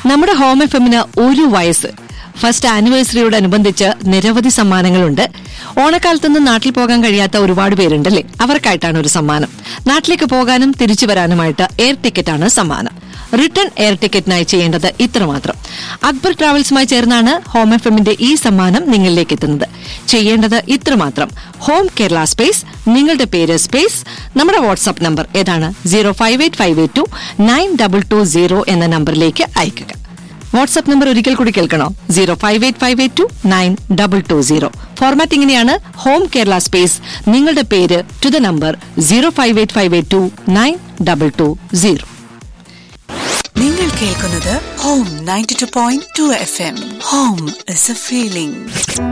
നമ്മുടെ home F എമ്മിന് ഒരു വയസ്സ് ഫസ്റ്റ് ആനിവേഴ്സറിയോടനുബന്ധിച്ച് നിരവധി സമ്മാനങ്ങളുണ്ട് ഓണക്കാലത്തൊന്നും നാട്ടിൽ പോകാൻ കഴിയാത്ത ഒരുപാട് പേരുണ്ടല്ലേ അവർക്കായിട്ടാണ് ഒരു സമ്മാനം നാട്ടിലേക്ക് പോകാനും തിരിച്ചു വരാനുമായിട്ട് എയർ ടിക്കറ്റാണ് സമ്മാനം റിട്ടേൺ എയർ ടിക്കറ്റിനായി ചെയ്യേണ്ടത് ഇത്രമാത്രം അക്ബർ ട്രാവൽസുമായി ചേർന്നാണ് ഹോം എഫ് എമ്മിന്റെ ഈ സമ്മാനം നിങ്ങളിലേക്ക് എത്തുന്നത് ചെയ്യേണ്ടത് ഇത്രമാത്രം ഹോം കേരള സ്പേസ് നിങ്ങളുടെ പേര് സ്പേസ് നമ്മുടെ വാട്സ്ആപ്പ് നമ്പർ ഏതാണ് zero five eight five eight two nine double two zero എന്ന നമ്പറിലേക്ക് അയക്കുക വാട്സ്ആപ്പ് നമ്പർ ഒരിക്കൽ കൂടി കേൾക്കണോ zero five eight five eight two nine double two zero format ഇങ്ങനെയാണ് ഹോം കേരള സ്പേസ് നിങ്ങളുടെ പേര് to the number zero five eight five eight two nine double two zero നിങ്ങൾ കേൾക്കുന്നത് home ninety two point two F M home is a feeling